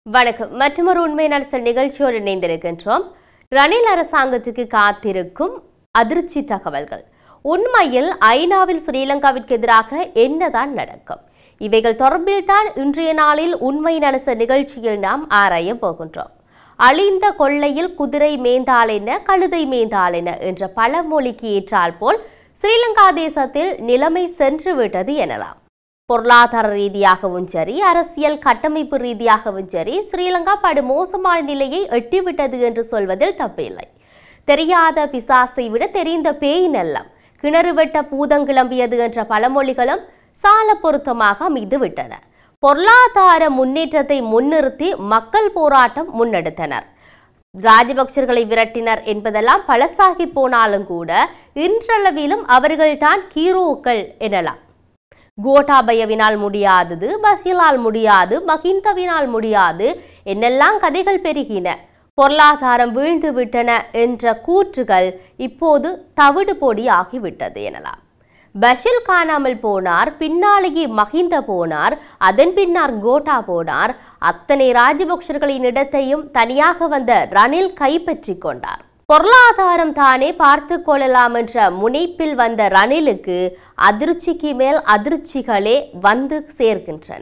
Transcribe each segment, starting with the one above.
வணக்கம் மற்றொரு உண்மை நலசல் நிகழ்ச்சியோடு இணைந்திருக்கின்றோம் ரணில் அரசாங்கத்துக்கு காத்திருக்கும் அதிர்ச்சி தகவல்கள் உண்மையில் ஐநாவில் ஸ்ரீலங்காவிற்கு எதிராக என்னதான் நடக்கும் இவைகள் தொடர்பில் தான் இன்றைய நாளில் உண்மை நலச நிகழ்ச்சியில் நாம் ஆராய போகின்றோம் அழிந்த கொள்ளையில் குதிரை மேந்தாளென கழுதை மேந்தாளென என்ற பழமொழிக்கு ஏற்றால் போல் ஸ்ரீலங்கா தேசத்தில் நிலைமை சென்று விட்டது எனலாம் பொருளாதார ரீதியாகவும் சரி அரசியல் கட்டமைப்பு ரீதியாகவும் சரி ஸ்ரீலங்கா படு மோசமான நிலையை எட்டிவிட்டது என்று சொல்வதில் தப்பில்லை தெரியாத பிசாசை விட தெரிந்த பேய் நல்லம் கிணறு வெட்ட பூதங்கிளம்பியது என்ற பழமொழிகளும் சால பொருத்தமாக அமைந்து விட்டன பொருளாதார முன்னேற்றத்தை முன்னிறுத்தி மக்கள் போராட்டம் முன்னெடுத்தனர் ராஜபக்சர்களை விரட்டினர் என்பதெல்லாம் பழசாகி போனாலும் கூட இன்றளவிலும் அவர்கள்தான் ஹீரோக்கள் எனலாம் கோட்டாபயவினால் முடியாதது பஷீலால் முடியாது மகிந்தவினால் முடியாது என்னெல்லாம் கதைகள் பெருகின பொருளாதாரம் வீழ்ந்து விட்டன என்ற கூற்றுகள் இப்போது தவிடு பொடி ஆகிவிட்டது எனலாம் பஷில் காணாமல் போனார் பின்னாலேயே மகிந்த போனார் அதன் பின்னார் கோட்டா போனார் அத்தனை ராஜபக்சர்களின் இடத்தையும் தனியாக வந்த ரணில் கைப்பற்றி கொண்டார் பொருளாதாரம் தானே பார்த்து கொள்ளலாம் என்ற முனைப்பில் வந்த ரணிலுக்கு அதிர்ச்சிக்கு மேல் அதிர்ச்சிகளே வந்து சேர்க்கின்றன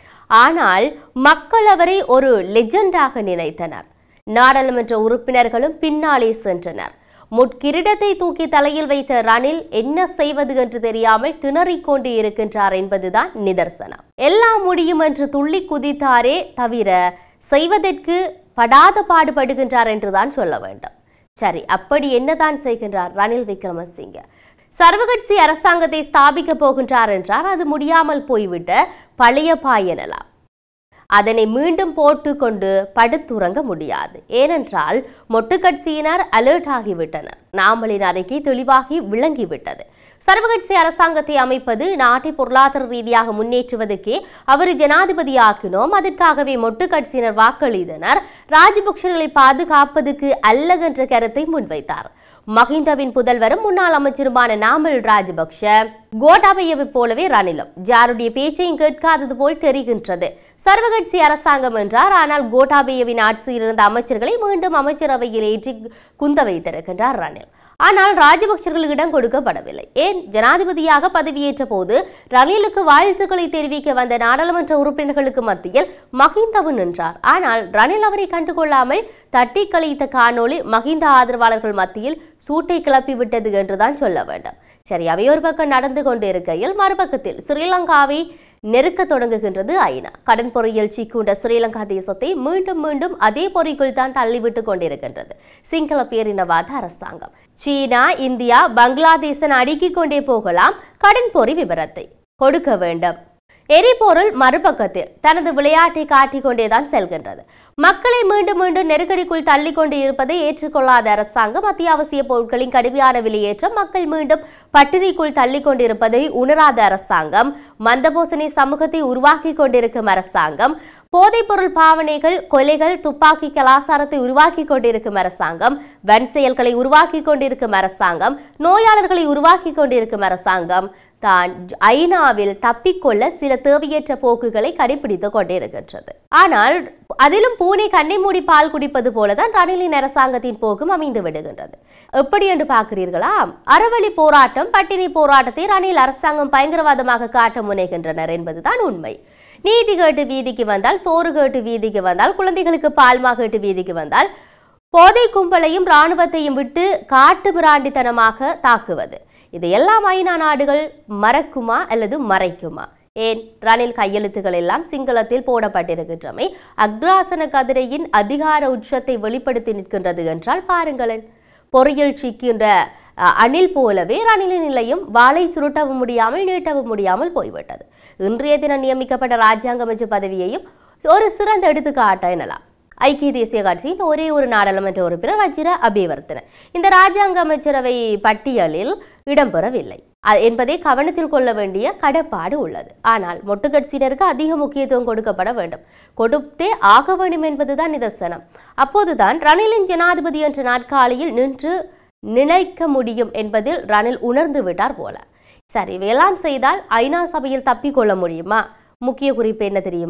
ஆனால் மக்கள் அவரை ஒரு லெஜெண்டாக நினைத்தனர் நாடாளுமன்ற உறுப்பினர்களும் பின்னாலே சென்றனர் முட்கிரீடத்தை தூக்கி தலையில் வைத்த ரணில் என்ன செய்வது என்று தெரியாமல் திணறிக் கொண்டு இருக்கின்றார் என்பதுதான் நிதர்சனம் எல்லாம் முடியும் என்று துள்ளி குதித்தாரே தவிர செய்வதற்கு படாத பாடுபடுகின்றார் என்றுதான் சொல்ல வேண்டும் சரி அப்படி என்னதான் செய்கின்றார் ரணில் விக்ரமசிங்க சர்வகட்சி அரசாங்கத்தை ஸ்தாபிக்க போகின்றார் என்றார் அது முடியாமல் போய்விட்ட பழைய பாய் எனலாம் அதனை மீண்டும் போட்டுக்கொண்டு படுத்துறங்க முடியாது ஏனென்றால் மொட்டு கட்சியினர் அலர்ட் ஆகிவிட்டனர் நாமலின் அறிக்கை தெளிவாகி விளங்கிவிட்டது சர்வகட்சி அரசாங்கத்தை அமைப்பது நாட்டை பொருளாதார ரீதியாக முன்னேற்றுவதற்கே அவர் ஜனாதிபதியாக்கினோம் அதற்காகவே மொட்டு கட்சியினர் வாக்களித்தனர் ராஜபக்சர்களை பாதுகாப்பதற்கு அல்ல என்ற கருத்தை முன்வைத்தார் மஹிந்தவின் புதல்வரும் முன்னாள் அமைச்சருமான நாமல் ராஜபக்ஷ கோட்டாபயவை போலவே ரணிலும் ஜாருடைய பேச்சையும் கேட்காதது போல் தெரிகின்றது சர்வகட்சி அரசாங்கம் என்றார் ஆனால் கோட்டாபயவின் ஆட்சியில் இருந்த அமைச்சர்களை மீண்டும் அமைச்சரவையில் ஏற்றி குந்த வைத்திருக்கின்றார் ரணில் ஆனால் ராஜபக்சர்களுக்கு இடம் கொடுக்கப்படவில்லை ஏன் ஜனாதிபதியாக பதவியேற்ற போது ரணிலுக்கு வாழ்த்துக்களை தெரிவிக்க வந்த நாடாளுமன்ற உறுப்பினர்களுக்கு மத்தியில் மஹிந்தவு நின்றார் ஆனால் ரணில் அவரை கண்டுகொள்ளாமல் தட்டி கழித்த காணொளி மஹிந்த ஆதரவாளர்கள் மத்தியில் சூட்டை கிளப்பிவிட்டது என்றுதான் சொல்ல வேண்டும் சரி அவை ஒரு பக்கம் நடந்து கொண்டு இருக்கையில் மறுபக்கத்தில் ஸ்ரீலங்காவை நெருக்க தொடங்குகின்றது ஐநா கடன் பொறியில் சிக்குண்ட ஸ்ரீலங்கா தேசத்தை மீண்டும் மீண்டும் அதே பொறிக்குள் தான் தள்ளிவிட்டு கொண்டிருக்கின்றது சிங்கள பேரினவாத அரசாங்கம் சீனா இந்தியா பங்களாதேசன் அடுக்கிக் கொண்டே போகலாம் கடன் பொறி விவரத்தை கொடுக்க வேண்டும் எரிபொருள் மறுபக்கத்தில் தனது விளையாட்டை காட்டிக் கொண்டேதான் செல்கின்றது மக்களை மீண்டும் மீண்டும் நெருக்கடிக்குள் தள்ளி கொண்டு இருப்பதை ஏற்றுக்கொள்ளாத அரசாங்கம் அத்தியாவசிய பொருட்களின் கடுமையான விலையேற்றம் மக்கள் மீண்டும் பட்டினிக்குள் தள்ளி கொண்டிருப்பதை உணராத அரசாங்கம் மந்தபோசனை சமூகத்தை உருவாக்கி கொண்டிருக்கும் அரசாங்கம் போதைப்பொருள் பாவனைகள் கொலைகள் துப்பாக்கி கலாச்சாரத்தை உருவாக்கி கொண்டிருக்கும் அரசாங்கம் வன் செயல்களை உருவாக்கி கொண்டிருக்கும் அரசாங்கம் நோயாளர்களை உருவாக்கி கொண்டிருக்கும் அரசாங்கம் தான் ஐநாவில் தப்பிக்கொள்ள சில தேவையற்ற போக்குகளை கடைபிடித்துக் கொண்டிருக்கின்றது ஆனால் அதிலும் பூனை கண்ணை மூடி பால் குடிப்பது போலதான் ரணிலின் அரசாங்கத்தின் போக்கும் அமைந்து விடுகின்றது எப்படி என்று பார்க்கிறீர்களா அறவழி போராட்டம் பட்டினி போராட்டத்தை ரணில் அரசாங்கம் பயங்கரவாதமாக காட்ட முனைகின்றனர் என்பதுதான் உண்மை நீதி கேட்டு வீதிக்கு வந்தால் சோறு கேட்டு வீதிக்கு வந்தால் குழந்தைகளுக்கு பால்மா கேட்டு வீதிக்கு வந்தால் போதை கும்பலையும் இராணுவத்தையும் விட்டு காட்டு மிராண்டித்தனமாக தாக்குவது இதையெல்லாம் ஐநா நாடுகள் மறக்குமா அல்லது மறைக்குமா ஏன் ரணில் கையெழுத்துக்கள் எல்லாம் சிங்களத்தில் போடப்பட்டிருக்கின்றமை அக்ராசன கதிரையின் அதிகார உச்சத்தை வெளிப்படுத்தி நிற்கின்றது என்றால் பாருங்களேன் பொறியில் சிக்கின்ற அஹ், அணில் போலவே ரணிலின் நிலையும் வாளை சுருட்டவும் முடியாமல் நீட்டவும் முடியாமல் போய்விட்டது இன்றைய தினம் நியமிக்கப்பட்ட ராஜ்யாங்க அமைச்சர் பதவியையும் ஒரு சிறந்த எடுத்துக்காட்ட எனலாம் ஐக்கிய தேசிய கட்சியின் ஒரே ஒரு நாடாளுமன்ற உறுப்பினர் வஜிர அபிவர்த்தன இந்த ராஜாங்க அமைச்சரவை பட்டியலில் இடம்பெறவில்லை அ- என்பதை கவனத்தில் கொள்ள வேண்டிய கடப்பாடு உள்ளது ஆனால் மொட்டு கட்சியினருக்கு அதிக முக்கியத்துவம் கொடுக்கப்பட வேண்டும் கொடுத்தே ஆக வேண்டும் என்பதுதான் நிதர்சனம் அப்போதுதான் ரணிலின் ஜனாதிபதி என்ற நாட்காலியில் நின்று நினைக்க முடியும் என்பதில் ரணில் உணர்ந்து விட்டார் போல சரி இவையெல்லாம் செய்தால் ஐநா சபையில் தப்பிக்கொள்ள முடியுமா முக்கிய குறிப்பு என்ன தெரியுமா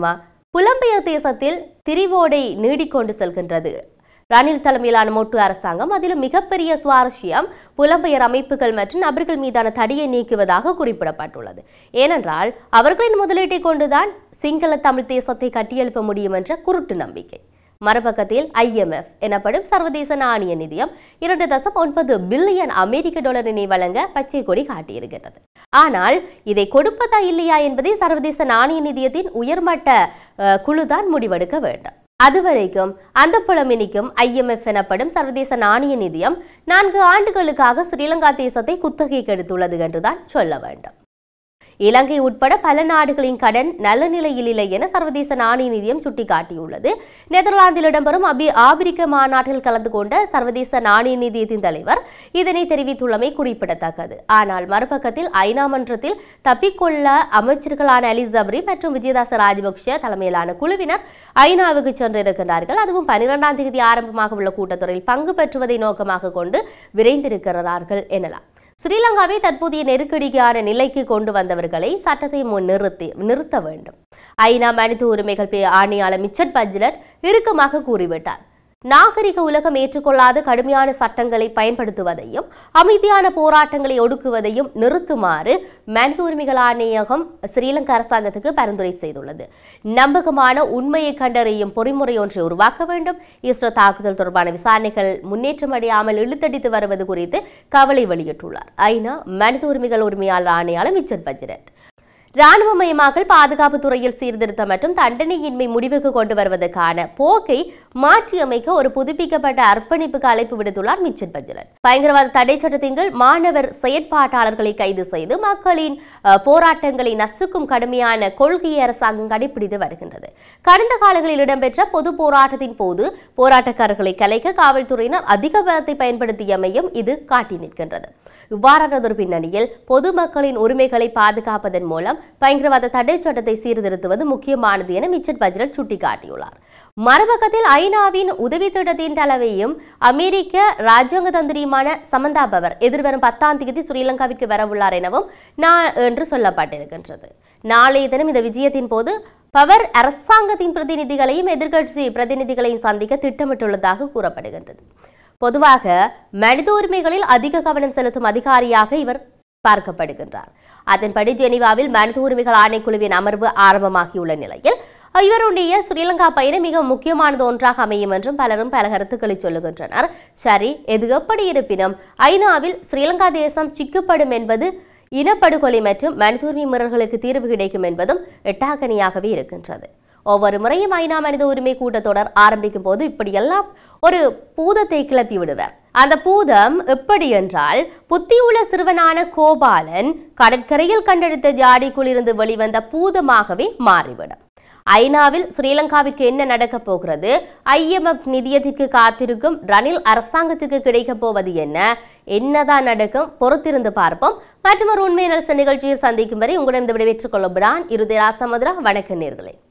புலம்பெயர் தேசத்தில் திரிவோடை நீடிக்கொண்டு செல்கின்றது ரணில் தலைமையிலான மோட்டு அரசாங்கம் அதிலும் மிகப்பெரிய சுவாரஸ்யம் புலம்பெயர் அமைப்புகள் மற்றும் நபர்கள் மீதான தடையை நீக்குவதாக குறிப்பிடப்பட்டுள்ளது ஏனென்றால் அவர்களின் முதலீட்டை கொண்டுதான் சிங்கள தமிழ் தேசத்தை கட்டியெழுப்ப முடியும் என்ற குருட்டு நம்பிக்கை மறுபக்கத்தில் ஐஎம்எஃப் எனப்படும் சர்வதேச நாணய நிதியம் இரண்டு தசம் ஒன்பது பில்லியன் அமெரிக்க டாலரினை வழங்க பச்சை கொடி காட்டியிருக்கிறது ஆனால் இதை கொடுப்பதா இல்லையா என்பதை சர்வதேச நாணய நிதியத்தின் உயர்மட்ட அஹ், குழுதான் முடிவெடுக்க வேண்டும் அதுவரைக்கும் அந்த புலமினிக்கும் ஐஎம்எஃப் எனப்படும் சர்வதேச நாணய நிதியம் நான்கு ஆண்டுகளுக்காக ஸ்ரீலங்கா தேசத்தை குத்தகைக்கு எடுத்துள்ளது என்றுதான் சொல்ல வேண்டும் இலங்கை உட்பட பல நாடுகளின் கடன் நல்ல நிலையில் இல்லை என சர்வதேச நாணய நிதியம் சுட்டிக்காட்டியுள்ளது நெதர்லாந்தில் இடம்பெறும் அபி ஆபிரிக்க மாநாட்டில் கலந்து கொண்ட சர்வதேச நாணய நிதியத்தின் தலைவர் இதனை தெரிவித்துள்ளமை குறிப்பிடத்தக்கது ஆனால் மறுபக்கத்தில் ஐநா மன்றத்தில் தப்பிக்கொள்ள அமைச்சர்களான அலி ஜப்ரி மற்றும் விஜயதாச ராஜபக்ஷ தலைமையிலான குழுவினர் ஐநாவுக்கு சென்றிருக்கிறார்கள் அதுவும் பனிரெண்டாம் தேதி ஆரம்பமாக உள்ள கூட்டத்தொடரில் பங்கு பெற்றுவதை நோக்கமாக கொண்டு விரைந்திருக்கிறார்கள் எனலாம் ஸ்ரீலங்காவை தற்போதைய நெருக்கடியான நிலைக்கு கொண்டு வந்தவர்களை சட்டத்தை முன் நிறுத்தி நிறுத்த வேண்டும் ஐநா மனித உரிமைகள் பே- ஆணையாளர் மிச்சட் பஜ்லட் இறுக்கமாக கூறிவிட்டார் நாகரிக உலகம் ஏற்றுக்கொள்ளாத கடுமையான சட்டங்களை பயன்படுத்துவதையும் அமைதியான போராட்டங்களை ஒடுக்குவதையும் நிறுத்துமாறு மனித உரிமைகள் ஆணையகம் ஸ்ரீலங்கா அரசாங்கத்துக்கு பரிந்துரை செய்துள்ளது நம்பகமான உண்மையை கண்டறியும் பொறிமுறை ஒன்றை உருவாக்க வேண்டும் இஸ்ரோ தாக்குதல் தொடர்பான விசாரணைகள் முன்னேற்றம் அடையாமல் இழுத்தடித்து வருவது குறித்து கவலை வெளியிட்டுள்ளார் ஐநா மனித உரிமைகள் உரிமையாளர் ஆணையாளர் மிச்சர் பஜ்ரட் இராணுவமயமாக்கல் பாதுகாப்பு துறையில் சீர்திருத்தம் மற்றும் தண்டனையின்மை முடிவுக்கு கொண்டு வருவதற்கான போக்கை மாற்றியமைக்க ஒரு புதுப்பிக்கப்பட்ட அர்ப்பணிப்புக்கு அழைப்பு விடுத்துள்ளார் மிச்சர் பஜ்ரன் பயங்கரவாத தடை சட்டத்தின் கீழ் மாணவர் செயற்பாட்டாளர்களை கைது செய்து மக்களின் அஹ், போராட்டங்களை நசுக்கும் கடுமையான கொள்கையை அரசாங்கம் கடைபிடித்து வருகின்றது கடந்த காலங்களில் இடம்பெற்ற பொது போராட்டத்தின் போது போராட்டக்காரர்களை கலைக்க காவல்துறையினர் அதிக பலத்தை பயன்படுத்தியமையும் இது காட்டி நிற்கின்றது இவ்வாறானதொரு பின்னணியில் பொதுமக்களின் உரிமைகளை பாதுகாப்பதன் மூலம் பயங்கரவாத தடை சட்டத்தை சீர்திருத்துவது முக்கியமானது என மிச்சர் பஜ்ரட் சுட்டிக்காட்டியுள்ளார் மறுபக்கத்தில் ஐநாவின் உதவி திட்டத்தின் தலைவையும் அமெரிக்க ராஜாங்க தந்திரியுமான சமந்தா பவர் எதிர்வரும் பத்தாம் தேதி ஸ்ரீலங்காவிற்கு வரவுள்ளார் எனவும் நான் என்று சொல்லப்பட்டிருக்கின்றது நாளைய தினம் இந்த விஜயத்தின் போது பவர் அரசாங்கத்தின் பிரதிநிதிகளையும் எதிர்க்கட்சி பிரதிநிதிகளையும் சந்திக்க திட்டமிட்டுள்ளதாக கூறப்படுகின்றது பொதுவாக மனித உரிமைகளில் அதிக கவனம் செலுத்தும் அதிகாரியாக இவர் பார்க்கப்படுகின்றார் அதன்படி ஜெனீவாவில் மனித உரிமைகள் ஆணைக்குழுவின் அமர்வு ஆரம்பமாகியுள்ள நிலையில் இவருடைய ஸ்ரீலங்கா பயணம் மிக முக்கியமானது ஒன்றாக அமையும் என்றும் பலரும் பல கருத்துக்களை சொல்லுகின்றனர் சரி எது எப்படி இருப்பினும் ஐநாவில் ஸ்ரீலங்கா தேசம் சிக்கப்படும் என்பது இனப்படுகொலை மற்றும் மனித உரிமை மீறல்களுக்கு தீர்வு கிடைக்கும் என்பதும் எட்டாக்கனியாகவே இருக்கின்றது ஒவ்வொரு முறையும் ஐநா மனித உரிமை கூட்டத்தொடர் ஆரம்பிக்கும் போது இப்படியெல்லாம் ஒரு பூதத்தை கிளப்பி விடுவர் அந்த பூதம் எப்படி என்றால் புத்தியுள்ள சிறுவனான கோபாலன் கடற்கரையில் கண்டெடுத்த ஜாடிக்குள்ளிருந்து வெளிவந்த பூதமாகவே மாறிவிடும் ஐநாவில் ஸ்ரீலங்காவிற்கு என்ன நடக்கப் போகிறது ஐஎம்எஃப் நிதியத்திற்கு காத்திருக்கும் ரணில் அரசாங்கத்துக்கு கிடைக்கப் போவது என்ன என்னதான் நடக்கும் பொறுத்திருந்து பார்ப்போம் மற்றும் ஒரு உண்மை நிகழ்ச்சியை சந்திக்கும் வரை உங்களிடம் விடைபெற்றுக் கொள்ளும் இறுதி ராசமுத்ரா வணக்க நேர்களே